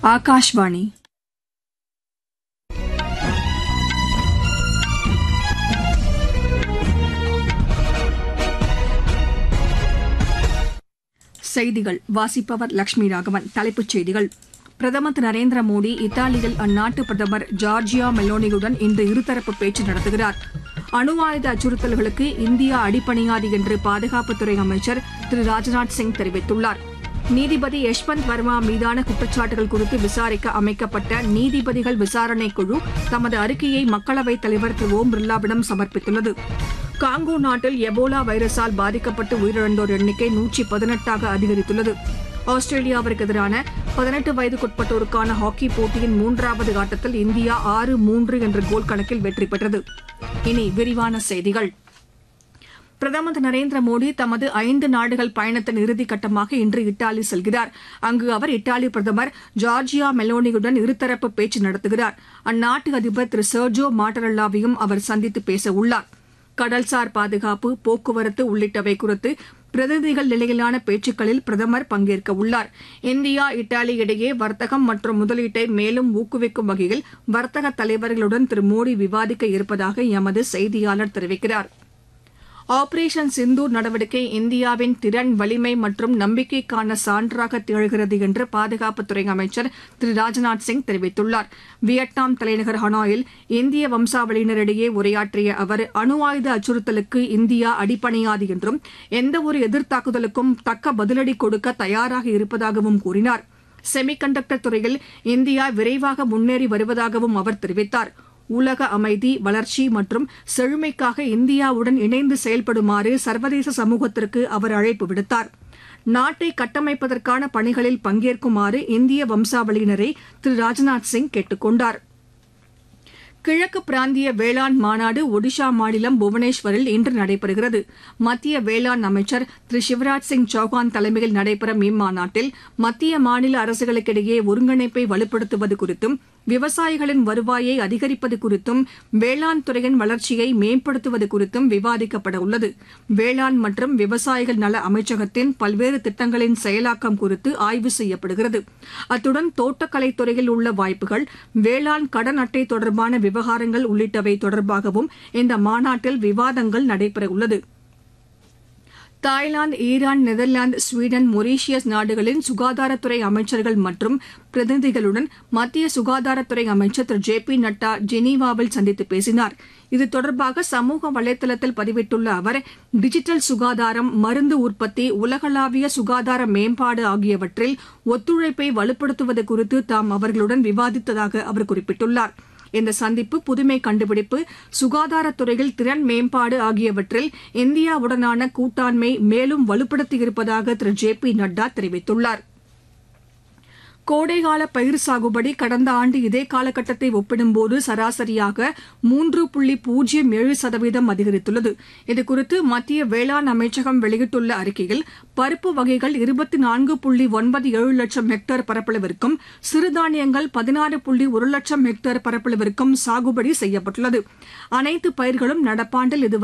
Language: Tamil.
ఆకాశవాణి செய்திகள் வாசிப்பவர் லட்சுமி ராகவன் தலைப்புச் செய்திகள் பிரதமர் திரு நரேந்திர மோடி இத்தாலியில் அந்நாட்டு பிரதமர் ஜார்ஜியா மெலோனியுடன் இன்று இருதரப்பு பேச்சு நடத்துகிறார் அணு ஆயுத அச்சுறுத்தல்களுக்கு இந்தியா அடிபணியாது என்று பாதுகாப்புத்துறை அமைச்சர் திரு ராஜ்நாத் சிங் தெரிவித்துள்ளார் நீதிபதி யஷ்வந்த் வர்மா மீதான குற்றச்சாட்டுகள் குறித்து விசாரிக்க அமைக்கப்பட்ட நீதிபதிகள் விசாரணைக் குழு தமது அறிக்கையை மக்களவைத் தலைவர் திரு ஓம் பிர்லாவிடம் சமர்ப்பித்துள்ளது காங்கோ நாட்டில் எபோலா வைரஸால் பாதிக்கப்பட்டு உயிரிழந்தோர் எண்ணிக்கை நூற்றி பதினெட்டாக அதிகரித்துள்ளது ஆஸ்திரேலியாவிற்கு எதிரான பதினெட்டு வயதுக்குட்பட்டோருக்கான ஹாக்கி போட்டியின் மூன்றாவது ஆட்டத்தில் இந்தியா ஆறு மூன்று என்ற கோல் கணக்கில் வெற்றி பெற்றது இனி விரிவான செய்திகள் பிரதமர் திரு நரேந்திர மோடி தமது ஐந்து நாடுகள் பயணத்தின் இறுதிக் கட்டமாக இன்று இத்தாலி செல்கிறார் அங்கு அவர் இத்தாலி பிரதமர் ஜார்ஜியா மெலோனியுடன் இருதரப்பு பேச்சு நடத்துகிறார் அந்நாட்டு அதிபர் திரு சர்ஜோ மாட்டரல்லாவையும் அவர் சந்தித்து பேச உள்ளார் கடல்சார் பாதுகாப்பு போக்குவரத்து உள்ளிட்டவை குறித்து பிரதிநிதிகள் நிலையிலான பேச்சுக்களில் பிரதமர் பங்கேற்க உள்ளார் இந்தியா இத்தாலி இடையே வர்த்தகம் மற்றும் முதலீட்டை மேலும் ஊக்குவிக்கும் வகையில் வர்த்தக தலைவர்களுடன் திரு மோடி விவாதிக்க இருப்பதாக எமது செய்தியாளர் தெரிவிக்கிறார் ஆபரேஷன் சிந்தூர் நடவடிக்கை இந்தியாவின் திறன் வலிமை மற்றும் நம்பிக்கைக்கான சான்றாக திகழ்கிறது என்று பாதுகாப்புத்துறை அமைச்சர் திரு ராஜ்நாத் சிங் தெரிவித்துள்ளார் வியட்நாம் தலைநகர் ஹனாயில் இந்திய வம்சாவளியினரிடையே உரையாற்றிய அவர் அணு ஆயுத அச்சுறுத்தலுக்கு இந்தியா அடிபணியாது என்றும் எந்தவொரு எதிர்த்தாக்குதலுக்கும் தக்க பதிலடி கொடுக்க தயாராக இருப்பதாகவும் கூறினார் செமிகண்டக்டர் துறையில் இந்தியா விரைவாக முன்னேறி வருவதாகவும் அவர் தெரிவித்தார் உலக அமைதி வளர்ச்சி மற்றும் செழுமைக்காக இந்தியாவுடன் இணைந்து செயல்படுமாறு சர்வதேச சமூகத்திற்கு அவர் அழைப்பு விடுத்தார் நாட்டை கட்டமைப்பதற்கான பணிகளில் பங்கேற்குமாறு இந்திய வம்சாவளியினரை திரு ராஜ்நாத் சிங் கேட்டுக் கொண்டாா் கிழக்கு பிராந்திய வேளாண் மாநாடு ஒடிஷா மாநிலம் புவனேஸ்வரில் இன்று நடைபெறுகிறது மத்திய வேளாண் அமைச்சர் திரு சிவராஜ் சிங் சௌகான் தலைமையில் நடைபெறும் இம்மாநாட்டில் மத்திய மாநில அரசுகளுக்கிடையே ஒருங்கிணைப்பை வலுப்படுத்துவது குறித்தும் விவசாயிகளின் வருவாயை அதிகரிப்பது குறித்தும் வேளாண் துறையின் வளர்ச்சியை மேம்படுத்துவது குறித்தும் விவாதிக்கப்பட உள்ளது வேளாண் மற்றும் விவசாயிகள் நல அமைச்சகத்தின் பல்வேறு திட்டங்களின் செயலாக்கம் குறித்து ஆய்வு செய்யப்படுகிறது அத்துடன் தோட்டக்கலைத் துறையில் உள்ள வாய்ப்புகள் வேளாண் கடன் அட்டை தொடர்பான விவகாரங்கள் உள்ளிட்டவை தொடர்பாகவும் இந்த மாநாட்டில் விவாதங்கள் நடைபெறவுள்ளது Thailand Iran Netherlands Sweden Mauritius நாடுகளின் சுகாதாரத்துறை அமைச்சர்கள் மற்றும் பிரதிநிதிகளுடன் மத்திய சுகாதாரத்துறை அமைச்சர் திரு ஜே பி நட்டா ஜெனீவாவில் சந்தித்து பேசினார் இது தொடர்பாக சமூக வலைதளத்தில் பதிவிட்டுள்ள அவர் டிஜிட்டல் சுகாதாரம் மருந்து உற்பத்தி உலகளாவிய சுகாதார மேம்பாடு ஆகியவற்றில் ஒத்துழைப்பை வலுப்படுத்துவது குறித்து தாம் அவர்களுடன் விவாதித்ததாக அவர் குறிப்பிட்டுள்ளார் இந்த சந்திப்பு புதுமை கண்டுபிடிப்பு சுகாதாரத்துறையில் திறன் மேம்பாடு ஆகியவற்றில் இந்தியாவுடனான கூட்டாண்மை மேலும் வலுப்படுத்தியிருப்பதாக திரு ஜே பி நட்டா தெரிவித்துள்ளார் கோடைகால பயிர் சாகுபடி கடந்த ஆண்டு இதே காலகட்டத்தை ஒப்பிடும்போது சராசரியாக மூன்று புள்ளி பூஜ்ஜியம் ஏழு சதவீதம் அதிகரித்துள்ளது இதுகுறித்து மத்திய வேளாண் அமைச்சகம் வெளியிட்டுள்ள அறிக்கையில் பருப்பு வகைகள் இருபத்தி நான்கு புள்ளி ஒன்பது ஏழு லட்சம் ஹெக்டேர் பரப்பளவிற்கும் சிறுதானியங்கள் பதினாறு புள்ளி ஒரு லட்சம் ஹெக்டேர் பரப்பளவிற்கும் சாகுபடி செய்யப்பட்டுள்ளது அனைத்து பயிர்களும் நடப்பாண்டில் இதுவரை